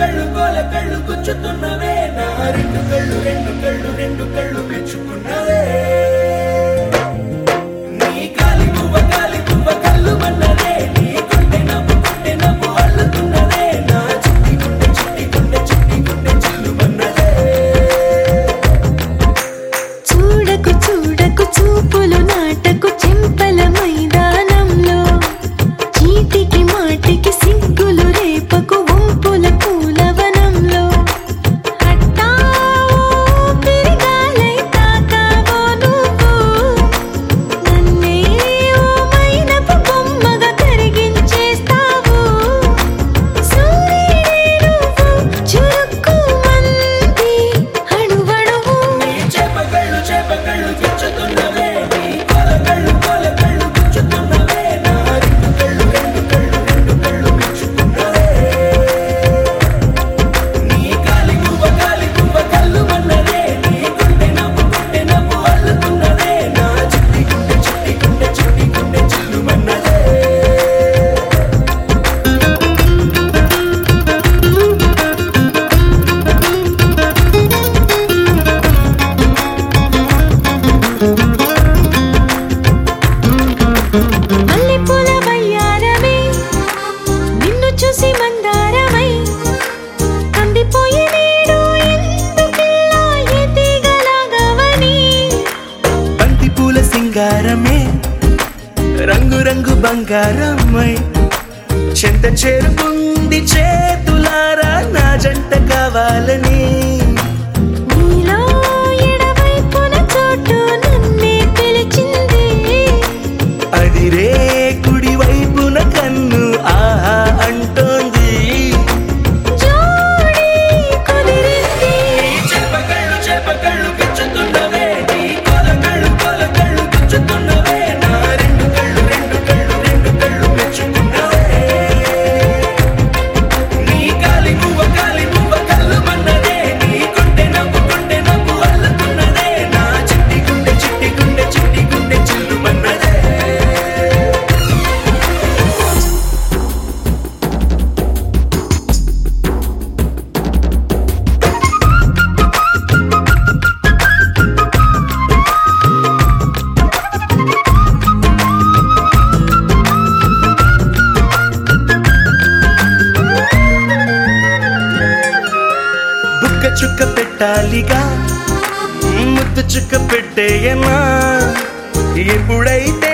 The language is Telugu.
కళ్ళు గోల కళ్ళు గుచ్చుతున్నవే నా రెండు కళ్ళు రెండు కళ్ళు రెండు కళ్ళు పెంచుకున్నవే నీ కాలి పువ్వ కాలి పువ్వ కళ్ళు మన్నదే నీ గుండె నవ్వు గుండె నవ్వు అల్లుతున్నదే నా చిట్టి గుండె చిట్టి గుండె చిట్టి గుండె చిల్లు మన్నదే చూడకు చూడకు చూపులు నాటకు చెంపల మైదానంలో చీటికి మాటికి సిగ్గులు రేపకు వంపుల పూలవనంలో హట్టా తిరగాలై తాకావో నువ్వు నన్నే ఓ మైనపు బొమ్మగా కరిగించేస్తావు సూర్యుడే నువ్వు చురుక్కు మంది అణువణువు నీ చేప కళ్ళు చేప కళ్ళు గుచ్చుతున్నవే నీ కోల కళ్ళు కోల కళ్ళు గుచ్చుతున్నవే నా రెండు కళ్ళు రెండు కళ్ళు రెండు కళ్ళు పెంచుకున్నవే నీ కాలి పువ్వ కాలి పువ్వ కళ్ళు మన్నదే నీ గుండె నవ్వు గుండె నవ్వు అల్లుతున్నదే నా చిట్టి గుండె చిట్టి గుండె చిట్టి గుండె చిల్లు మన్నదే మల్లెపూల వయ్యారమే నిన్ను చూసి మందారమై కందిపోయే నేడు ఎందుకిలా ఎదిగలాగవని బంతి పూల సింగారమే రంగు రంగు బంగారమై చెంత చేరుకుంది చేతులారా నా జంట కావాలని నీలో ఎడవైపున చోటు నన్నే పిలిచింది అది రే కుడి వైపున కన్ను ఆహా అంటోంది జోడి కుదిరింది చెప్పకళ్ళు చెప్పకళ్ళు గిచ్చుతున్నవే నీ కొల కళ్ళు కొల కళ్ళు గిచ్చుతున్నవే నా రెండు కళ్ళు రెండు కళ్ళు రెండు కళ్ళు మెచ్చుకున్నవే నీ కాలి పువ్వ కాలి పువ్వ కళ్ళు మన్నదే నీ గుండె నవ్వు గుండె నవ్వు అల్లుతున్నదే నా చిట్టి గుండె చిట్టి గుండె చిట్టి గుండె చిల్లు మన్నదే బుక్క చుక్క పెట్టాలిగా ముద్దు చుక్క పెట్టేయనా ఎప్పుడైతే